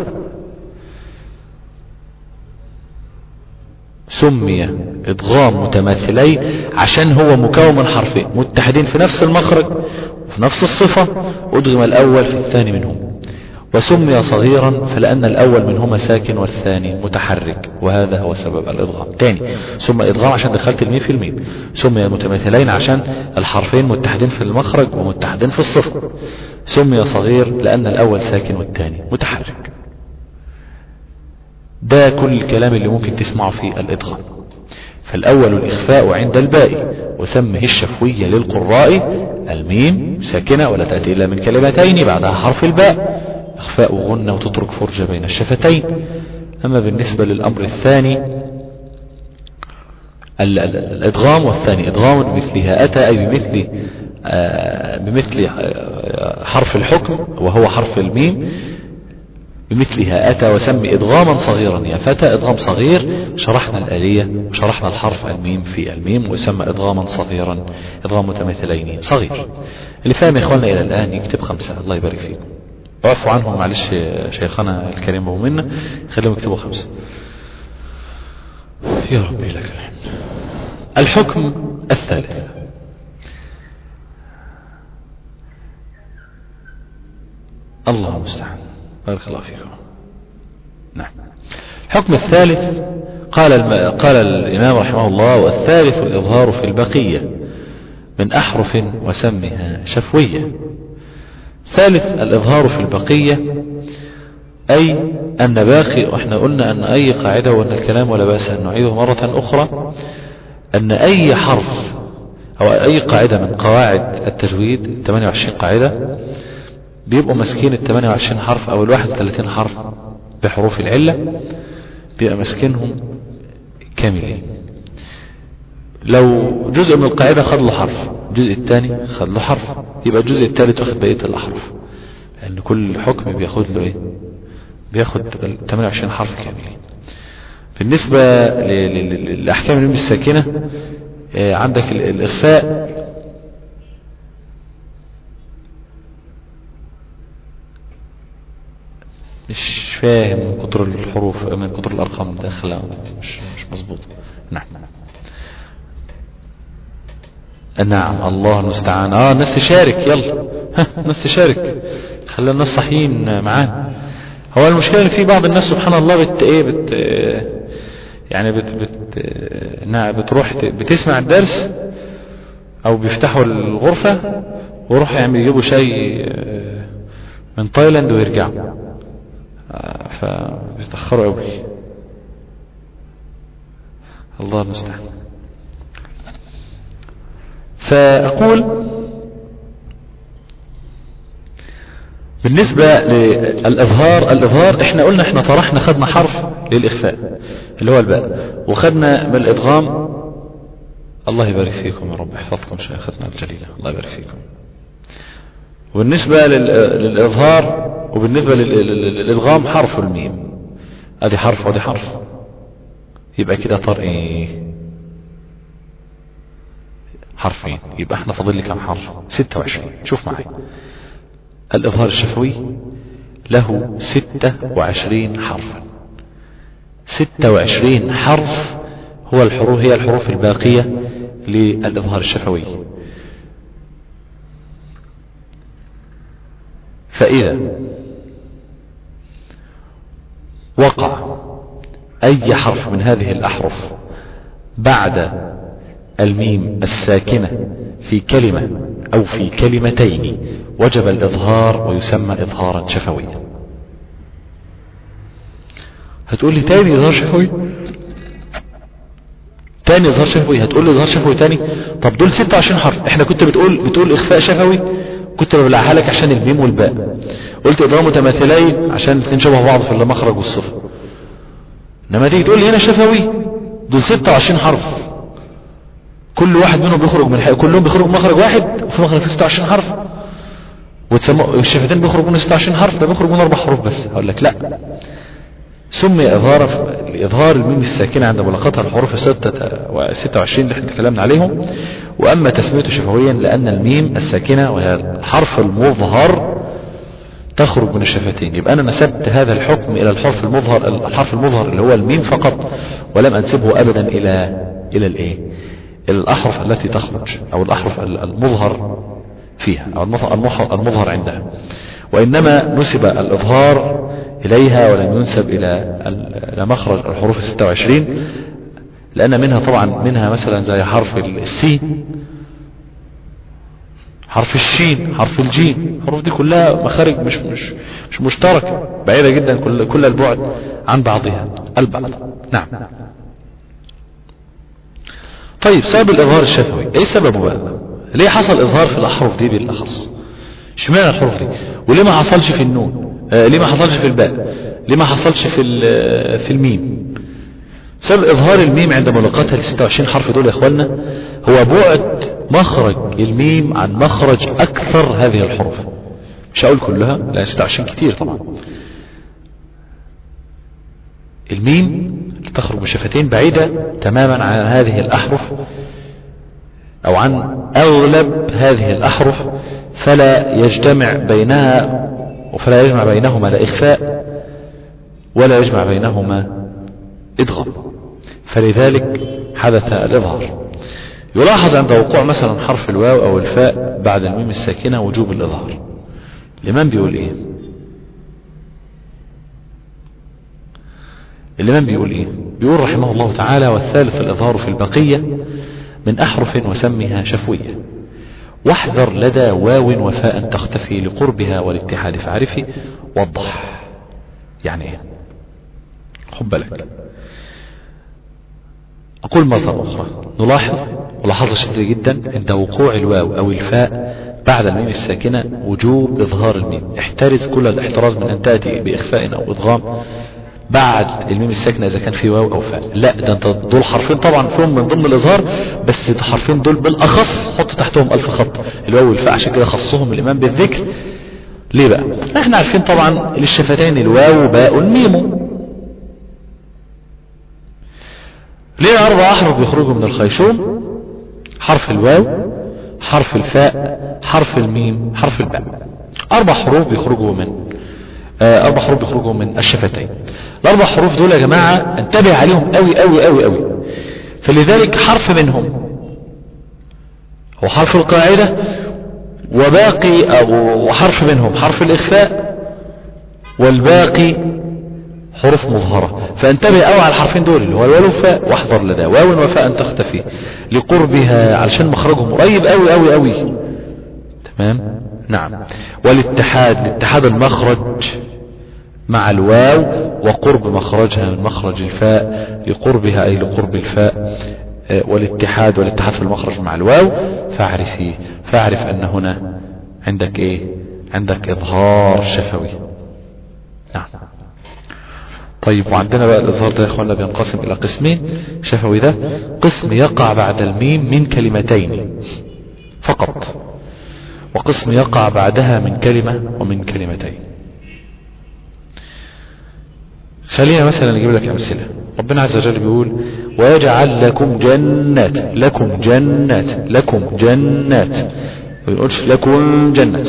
سمي ادغام متماثلين عشان هو مكون من حرفين متحدين في نفس المخرج وفي نفس الصفة ادغم الاول في الثاني منهم وسمي صغيرا فلان الاول منهما ساكن والثاني متحرك وهذا هو سبب الادغام تاني ثم ادغام عشان دخلت الميم في الميم سمي متماثلين عشان الحرفين متحدين في المخرج ومتحدين في الصفة سمي صغير لان الاول ساكن والثاني متحرك ده كل الكلام اللي ممكن تسمعه في الادغام فالاول الاخفاء عند الباء وسمه الشفوية للقراء الميم ساكنة ولا تأتي الا من كلمتين بعدها حرف الباء اخفاء غنة وتترك فرجة بين الشفتين اما بالنسبة للامر الثاني الادغام والثاني ادغام بمثلها اتى اي بمثل آه بمثل آه حرف الحكم وهو حرف الميم بمثلها أتى وسمي إدغاما صغيرا يا فتى إدغام صغير شرحنا الآلية وشرحنا الحرف الميم في الميم وسمى إدغاما صغيرا إدغام متمثلين صغير اللي فاهم يا إخواننا إلى الآن يكتب خمسة الله يبارك فيكم اعفوا عنهم معلش شيخنا الكريم أبو منا خليهم يكتبوا خمسة يا ربي لك الحمد الحكم الثالث الله المستعان بارك الله فيكم نعم الحكم الثالث قال الم... قال الإمام رحمه الله والثالث الإظهار في البقية من أحرف وسمها شفوية ثالث الإظهار في البقية أي أن باقي وإحنا قلنا أن أي قاعدة وأن الكلام ولا بأس أن نعيده مرة أخرى أن أي حرف أو أي قاعدة من قواعد التجويد 28 قاعدة بيبقوا ماسكين ال 28 حرف او ال 31 حرف بحروف العلة بيبقى ماسكينهم كاملين لو جزء من القاعدة خد له حرف الجزء الثاني خد له حرف يبقى الجزء الثالث واخد بقية الأحرف لأن كل حكم بياخد له ايه بياخد 28 حرف كاملين بالنسبة للأحكام الميم الساكنة عندك الإخفاء مش فاهم من كتر الحروف من كتر الارقام داخله مش مش مظبوط نعم نعم الله المستعان اه الناس تشارك يلا ها الناس تشارك خلي الناس صحيين معانا هو المشكله ان في بعض الناس سبحان الله بت ايه بت يعني بت بت نعم بتروح بتسمع الدرس او بيفتحوا الغرفه ويروحوا يعني يجيبوا شاي من تايلاند ويرجعوا فبيتأخروا قوي الله المستعان فأقول بالنسبة للإظهار الإظهار احنا قلنا احنا طرحنا خدنا حرف للإخفاء اللي هو الباء وخدنا من الإدغام الله يبارك فيكم يا رب يحفظكم شيختنا الجليلة الله يبارك فيكم وبالنسبة للإظهار وبالنسبة للإدغام حرف الميم ادي حرف وادي حرف يبقى كده طار ايه حرفين يبقى احنا فاضل لي كام حرف 26 شوف معي الإظهار الشفوي له 26 حرفا 26 حرف هو الحروف هي الحروف الباقية للإظهار الشفوي فإذا وقع أي حرف من هذه الأحرف بعد الميم الساكنة في كلمة أو في كلمتين وجب الإظهار ويسمى إظهارا شفويا هتقول لي تاني إظهار شفوي تاني إظهار شفوي هتقول لي إظهار شفوي تاني طب دول 26 حرف احنا كنت بتقول بتقول إخفاء شفوي كنت ببلعها لك عشان الميم والباء قلت إضغام متماثلين عشان الاثنين شبه بعض في المخرج والصفة انما تيجي تقول لي هنا شفوي دول 26 حرف كل واحد منهم بيخرج من حي... كلهم بيخرجوا من مخرج واحد وفي مخرج 26 حرف وتسموا الشفتين بيخرجوا من 26 حرف ده بيخرج من اربع حروف بس هقول لك لا سمي اظهار اظهار الميم الساكنه عند ملاقاتها الحروف الستة و26 اللي احنا تكلمنا عليهم واما تسميته شفويا لان الميم الساكنه وهي الحرف المظهر تخرج من الشفتين يبقى انا نسبت هذا الحكم الى الحرف المظهر الحرف المظهر اللي هو الميم فقط ولم انسبه ابدا الى الى الايه الى الاحرف التي تخرج او الاحرف المظهر فيها او المظهر عندها وانما نسب الاظهار اليها ولم ينسب الى مخرج الحروف الستة وعشرين لان منها طبعا منها مثلا زي حرف السين حرف الشين حرف الجيم الحروف دي كلها مخارج مش مش مش مشتركة بعيدة جدا كل كل البعد عن بعضها البعض نعم طيب سبب الاظهار الشفوي ايه سببه بقى ليه حصل اظهار في الاحرف دي بالاخص اشمعنى الحروف دي وليه ما حصلش في النون آه ليه ما حصلش في الباء ليه ما حصلش في في الميم سبب اظهار الميم عند ملاقاتها ال 26 حرف دول يا اخوانا هو بعد مخرج الميم عن مخرج اكثر هذه الحروف مش هقول كلها لا 26 كتير طبعا الميم اللي تخرج بشفتين بعيدة تماما عن هذه الاحرف او عن اغلب هذه الاحرف فلا يجتمع بينها وفلا يجمع بينهما لا اخفاء ولا يجمع بينهما ادغام فلذلك حدث الاظهار يلاحظ عند وقوع مثلا حرف الواو او الفاء بعد الميم الساكنة وجوب الاظهار الامام بيقول ايه الامام بيقول ايه بيقول رحمه الله تعالى والثالث الاظهار في البقية من احرف وسمها شفوية واحذر لدى واو وفاء تختفي لقربها والاتحاد فاعرفي وضح يعني ايه خد بالك أقول مرة أخرى نلاحظ ملاحظة شديدة جدا عند وقوع الواو أو الفاء بعد الميم الساكنة وجوب إظهار الميم احترز كل الاحتراز من أن تأتي بإخفاء أو إضغام بعد الميم الساكنة إذا كان في واو أو فاء لا ده انت دول حرفين طبعا فيهم من ضمن الإظهار بس الحرفين دول بالأخص حط تحتهم ألف خط الواو والفاء عشان كده خصهم الإمام بالذكر ليه بقى احنا عارفين طبعا للشفتين الواو باء ميم ليه أربع أحرف بيخرجوا من الخيشوم حرف الواو حرف الفاء حرف الميم حرف الباء أربع حروف بيخرجوا من آه أربع حروف بيخرجوا من الشفتين الأربع حروف دول يا جماعة انتبه عليهم قوي قوي قوي قوي فلذلك حرف منهم هو حرف القاعدة وباقي أو حرف منهم حرف الإخفاء والباقي حروف مظهرة فانتبه قوي على الحرفين دول اللي هو الواو والفاء واحذر لدى واو وفاء تختفي لقربها علشان مخرجهم قريب قوي قوي قوي تمام نعم والاتحاد الاتحاد المخرج مع الواو وقرب مخرجها من مخرج الفاء لقربها اي لقرب الفاء والاتحاد والاتحاد في المخرج مع الواو فاعرفي فاعرف ان هنا عندك ايه عندك اظهار شفوي نعم طيب وعندنا بقى الإظهار ده يا إخوانا بينقسم إلى قسمين شفوي ده قسم يقع بعد الميم من كلمتين فقط وقسم يقع بعدها من كلمة ومن كلمتين خلينا مثلا نجيب لك أمثلة ربنا عز وجل بيقول ويجعل لكم جنات لكم جنات لكم جنات ما بيقولش لكم جنات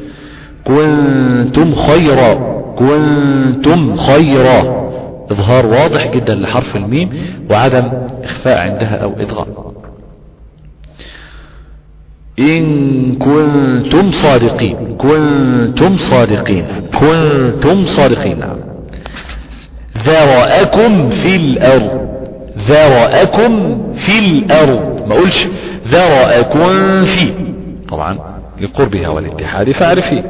كنتم خيرا كنتم خيرا اظهار واضح جدا لحرف الميم وعدم اخفاء عندها او ادغام ان كنتم صادقين كنتم صادقين كنتم صادقين نعم ذرأكم في الارض ذرأكم في الارض ما اقولش ذرأكم في طبعا لقربها والاتحاد فاعرفي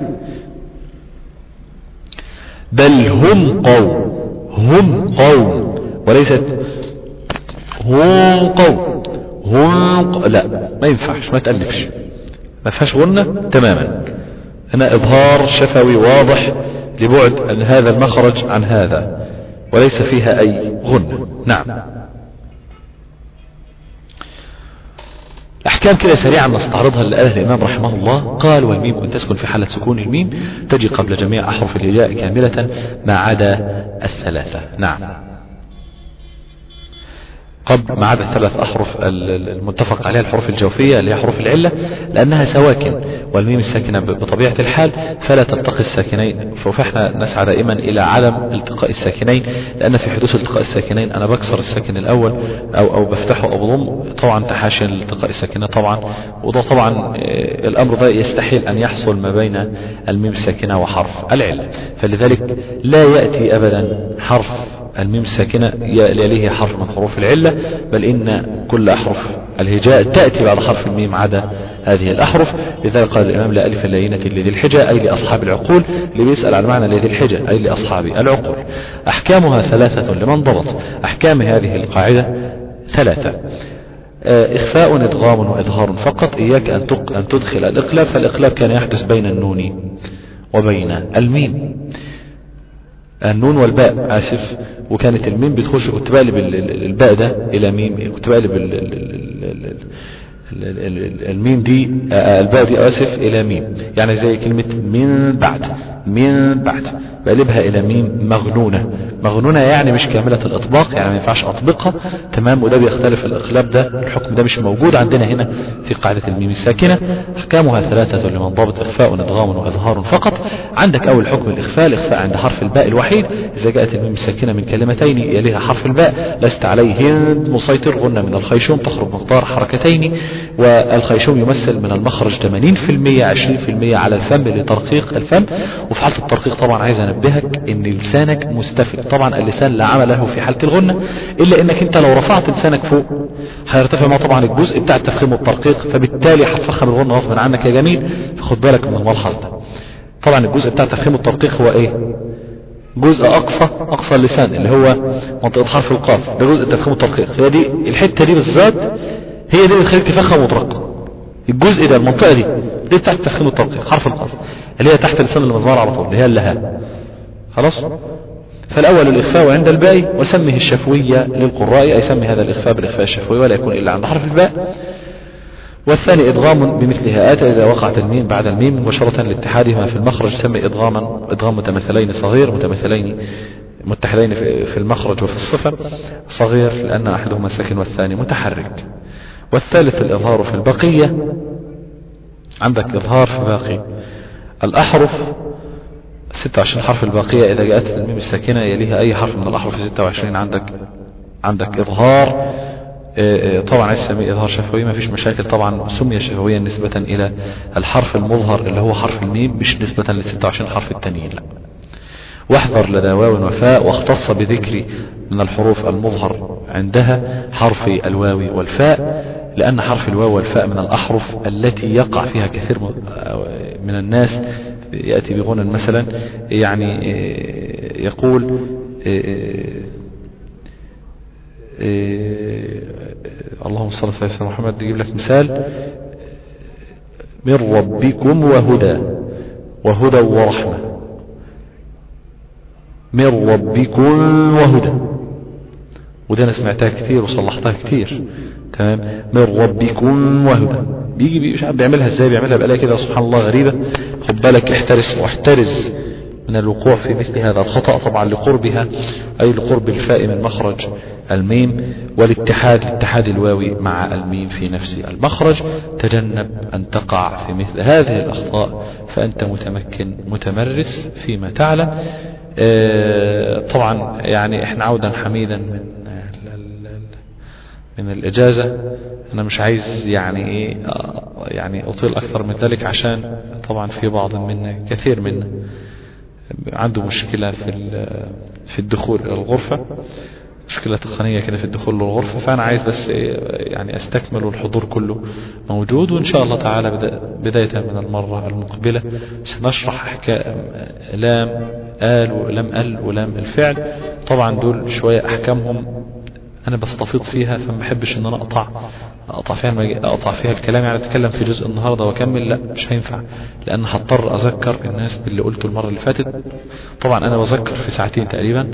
بل هم قوم هم قوم وليست هم قوم هم ق... لا ما ينفعش ما تألفش ما فيهاش غنة تماما هنا إظهار شفوي واضح لبعد أن هذا المخرج عن هذا وليس فيها أي غنة نعم أحكام كده سريعا نستعرضها اللي قالها الإمام رحمه الله قال والميم أن تسكن في حالة سكون الميم تجي قبل جميع أحرف الهجاء كاملة ما عدا الثلاثة نعم قبل ما عدا الثلاث أحرف المتفق عليها الحروف الجوفية اللي هي حروف العلة لأنها سواكن والميم الساكنة بطبيعة الحال فلا تلتقي الساكنين فاحنا نسعى دائما إلى عدم التقاء الساكنين لأن في حدوث التقاء الساكنين أنا بكسر الساكن الأول أو أو بفتحه أو بضم طبعا تحاشيا لالتقاء الساكنين طبعا وده طبعا الأمر ده يستحيل أن يحصل ما بين الميم الساكنة وحرف العلة فلذلك لا يأتي أبدا حرف الميم الساكنة يليه حرف من حروف العلة بل إن كل أحرف الهجاء تأتي بعد حرف الميم عدا هذه الأحرف لذلك قال الإمام لا ألف اللينة لذي الحجة أي لأصحاب العقول اللي بيسأل عن معنى لذي الحجة أي لأصحاب العقول أحكامها ثلاثة لمن ضبط أحكام هذه القاعدة ثلاثة إخفاء إدغام وإظهار فقط إياك أن أن تدخل الإقلاب فالإقلاب كان يحدث بين النون وبين الميم النون والباء آسف وكانت الميم بتخش كنت بقلب الباء ده إلى ميم كنت بقلب الميم دي الباء دي آسف إلى ميم يعني زي كلمة من بعد من بعد بقلبها إلى ميم مغنونة مغنونة يعني مش كاملة الإطباق يعني ما ينفعش أطبقها تمام وده بيختلف الإقلاب ده الحكم ده مش موجود عندنا هنا في قاعدة الميم الساكنة أحكامها ثلاثة لمن ضابط إخفاء إدغام وإظهار فقط عندك أول حكم الإخفاء الإخفاء عند حرف الباء الوحيد إذا جاءت الميم الساكنة من كلمتين يليها حرف الباء لست عليهن مسيطر غنة من الخيشوم تخرج مقدار حركتين والخيشوم يمثل من المخرج 80% 20% على الفم لترقيق الفم وفي حالة الترقيق طبعا عايز انبهك ان لسانك مستفل طبعا اللسان لا عمل له في حالة الغنة الا انك انت لو رفعت لسانك فوق هيرتفع معه طبعا الجزء بتاع التفخيم والترقيق فبالتالي هتفخم الغنة غصبا عنك يا جميل فخد بالك من الملحظ ده طبعا الجزء بتاع التفخيم والترقيق هو ايه جزء اقصى اقصى اللسان اللي هو منطقة حرف القاف ده جزء التفخيم والترقيق هي دي الحتة دي بالذات هي دي اللي تخليك تفخم وترقق الجزء ده المنطقة دي دي بتاعت التفخيم والترقيق حرف القاف اللي هي تحت لسان المزمار على طول اللي هي اللها خلاص فالأول الإخفاء عند الباء وسمه الشفوية للقراء أي سمي هذا الإخفاء بالإخفاء الشفوي ولا يكون إلا عند حرف الباء والثاني إدغام بمثلها آتى إذا وقعت الميم بعد الميم مباشرة لاتحادهما في المخرج سمي إدغاما إدغام متمثلين صغير متمثلين متحدين في المخرج وفي الصفة صغير لأن أحدهما ساكن والثاني متحرك والثالث الإظهار في البقية عندك إظهار في باقي الأحرف 26 حرف الباقية إذا جاءت الميم الساكنة يليها أي حرف من الأحرف 26 عندك عندك إظهار طبعا عايز تسميه إظهار شفوي ما فيش مشاكل طبعا سمي شفويا نسبة إلى الحرف المظهر اللي هو حرف الميم مش نسبة لل 26 حرف التانيين لا واحذر لدى واو وفاء واختص بذكر من الحروف المظهر عندها حرف الواو والفاء لأن حرف الواو والفاء من الأحرف التي يقع فيها كثير من الناس يأتي بغنى مثلا يعني يقول اللهم صل على سيدنا محمد يجيب لك مثال من ربكم وهدى وهدى ورحمة من ربكم وهدى وده انا سمعتها كتير وصلحتها كتير تمام من ربكم وهدى بيجي مش عارف بيعملها ازاي بيعملها بقى كده سبحان الله غريبة خد بالك احترس واحترز من الوقوع في مثل هذا الخطأ طبعا لقربها أي لقرب الفاء من مخرج الميم والاتحاد اتحاد الواوي مع الميم في نفس المخرج تجنب أن تقع في مثل هذه الأخطاء فأنت متمكن متمرس فيما تعلم اه طبعا يعني احنا عودا حميدا من من الإجازة أنا مش عايز يعني إيه يعني أطيل أكثر من ذلك عشان طبعا في بعض منا كثير منا عنده مشكلة في في الدخول إلى الغرفة مشكلة تقنية كده في الدخول للغرفة فأنا عايز بس يعني أستكمل والحضور كله موجود وإن شاء الله تعالى بداية من المرة المقبلة سنشرح أحكام لام آل ولم أل ولام الفعل طبعا دول شوية أحكامهم أنا بستفيض فيها فما بحبش إن أنا أقطع أقطع فيها المج... أقطع فيها الكلام يعني أتكلم في جزء النهاردة وأكمل لا مش هينفع لأن هضطر أذكر الناس باللي قلته المرة اللي فاتت طبعا أنا بذكر في ساعتين تقريبا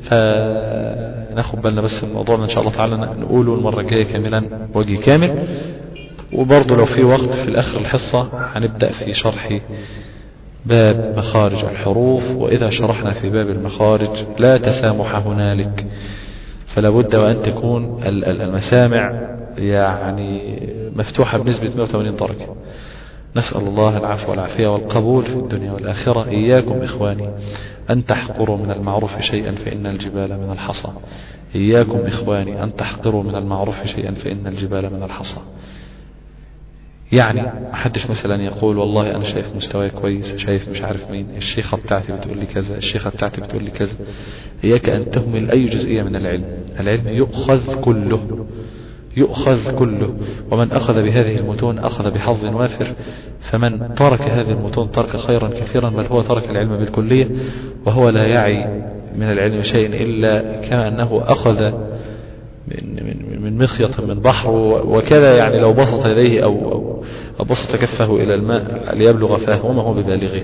فناخد بالنا بس الموضوع إن شاء الله تعالى نقوله المرة الجاية كاملا وجه كامل وبرضه لو في وقت في الآخر الحصة هنبدأ في شرح باب مخارج الحروف وإذا شرحنا في باب المخارج لا تسامح هنالك فلا بد وأن تكون المسامع يعني مفتوحة بنسبة 180 درجة نسأل الله العفو والعافية والقبول في الدنيا والآخرة إياكم إخواني أن تحقروا من المعروف شيئا فإن الجبال من الحصى إياكم إخواني أن تحقروا من المعروف شيئا فإن الجبال من الحصى يعني محدش مثلا يقول والله أنا شايف مستواي كويس شايف مش عارف مين الشيخة بتاعتي بتقول لي كذا الشيخة بتاعتي بتقول لي كذا إياك أن تهمل أي جزئية من العلم العلم يؤخذ كله يؤخذ كله ومن أخذ بهذه المتون أخذ بحظ وافر فمن ترك هذه المتون ترك خيرا كثيرا بل هو ترك العلم بالكلية وهو لا يعي من العلم شيء إلا كما أنه أخذ من, من, من مخيط من بحر وكذا يعني لو بسط يديه أو, أو, أو بسط كفه إلى الماء ليبلغ فاه وما هو ببالغه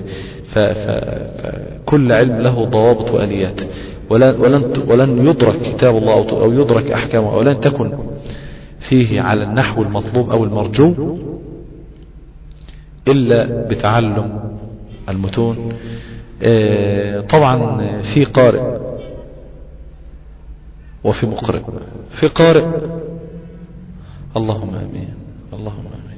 فكل علم له ضوابط وآليات ولن, ولن, ولن يدرك كتاب الله أو يدرك أحكامه أو لن تكن فيه على النحو المطلوب أو المرجو إلا بتعلم المتون طبعا في قارئ وفي مقرئ في قارئ اللهم امين اللهم امين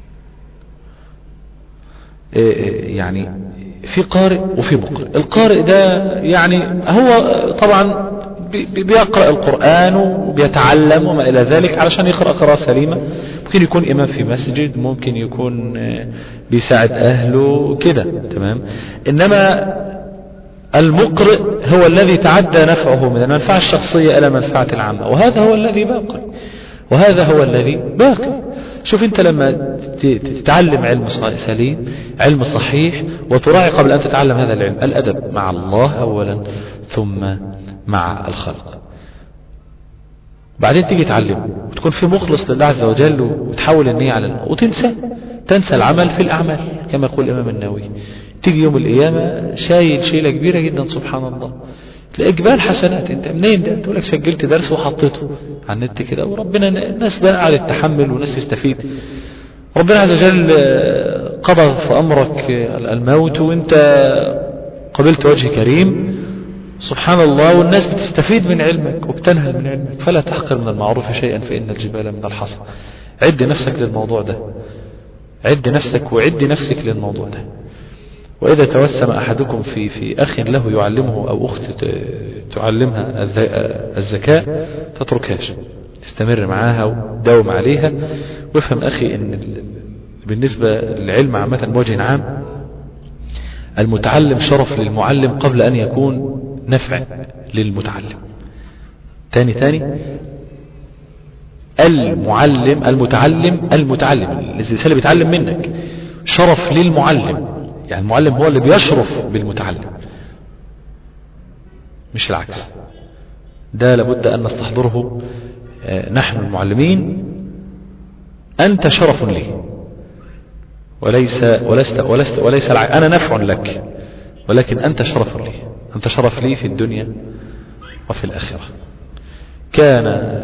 يعني في قارئ وفي مقرئ القارئ ده يعني هو طبعا بيقرأ القرآن وبيتعلم وما إلى ذلك علشان يقرأ قراءة سليمة ممكن يكون إمام في مسجد ممكن يكون بيساعد أهله كده تمام إنما المقرئ هو الذي تعدى نفعه من المنفعة الشخصية إلى المنفعة العامة وهذا هو الذي باقي وهذا هو الذي باقي شوف انت لما تتعلم علم سليم علم صحيح وتراعي قبل ان تتعلم هذا العلم الادب مع الله اولا ثم مع الخلق بعدين تيجي تعلم وتكون في مخلص لله عز وجل وتحول النية على الله وتنسى تنسى العمل في الأعمال كما يقول الإمام النووي تيجي يوم القيامة شايل شيلة كبيرة جدا سبحان الله تلاقي جبال حسنات انت منين ده تقول لك سجلت درس وحطيته على النت كده وربنا الناس بقى قاعدة تحمل وناس تستفيد ربنا عز وجل قضى في أمرك الموت وانت قبلت وجه كريم سبحان الله والناس بتستفيد من علمك وبتنهل من علمك فلا تحقر من المعروف شيئا فإن الجبال من الحصى عد نفسك للموضوع ده عد نفسك وعد نفسك للموضوع ده وإذا توسم أحدكم في في أخ له يعلمه أو أخت تعلمها الذكاء تتركهاش تستمر معاها وداوم عليها وافهم أخي أن بالنسبة للعلم عامة بوجه عام المتعلم شرف للمعلم قبل أن يكون نفع للمتعلم تاني تاني المعلم المتعلم المتعلم اللي بيتعلم منك شرف للمعلم يعني المعلم هو اللي بيشرف بالمتعلم مش العكس ده لابد أن نستحضره نحن المعلمين أنت شرف لي وليس ولست ولست وليس العكس أنا نفع لك ولكن أنت شرف لي أنت شرف لي في الدنيا وفي الآخرة كان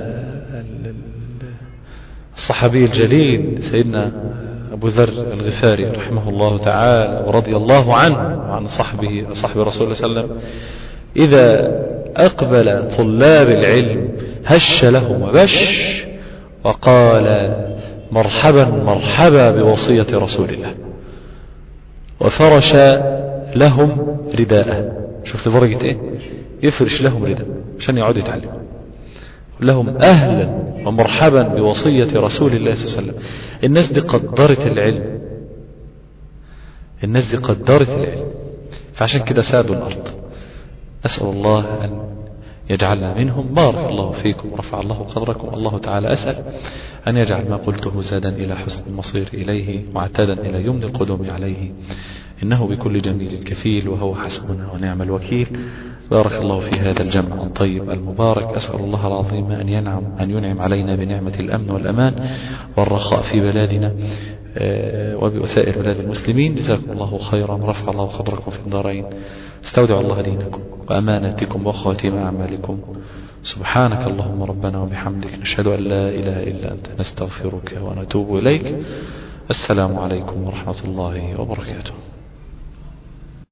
الصحابي الجليل سيدنا أبو ذر الغفاري رحمه الله تعالى ورضي الله عنه وعن صحبه صحب رسول الله صلى الله عليه وسلم إذا أقبل طلاب العلم هش لهم وبش وقال مرحبا مرحبا بوصية رسول الله وفرش لهم رداءه شوف لدرجة ايه يفرش لهم رداء عشان يقعدوا يتعلموا لهم اهلا ومرحبا بوصية رسول الله صلى الله عليه وسلم الناس دي قدرت العلم الناس دي قدرت العلم فعشان كده سادوا الارض اسأل الله ان يجعلنا منهم بارك الله فيكم ورفع الله قدركم الله تعالى أسأل أن يجعل ما قلته زادا إلى حسن المصير إليه معتادا إلى يمن القدوم عليه إنه بكل جميل كفيل وهو حسبنا ونعم الوكيل بارك الله في هذا الجمع الطيب المبارك أسأل الله العظيم أن ينعم أن ينعم علينا بنعمة الأمن والأمان والرخاء في بلادنا آه، وبسائر بلاد المسلمين جزاكم الله خيرا رفع الله قدركم في الدارين استودع الله دينكم وأمانتكم وخواتيم أعمالكم سبحانك اللهم ربنا وبحمدك نشهد أن لا إله إلا أنت نستغفرك ونتوب إليك السلام عليكم ورحمة الله وبركاته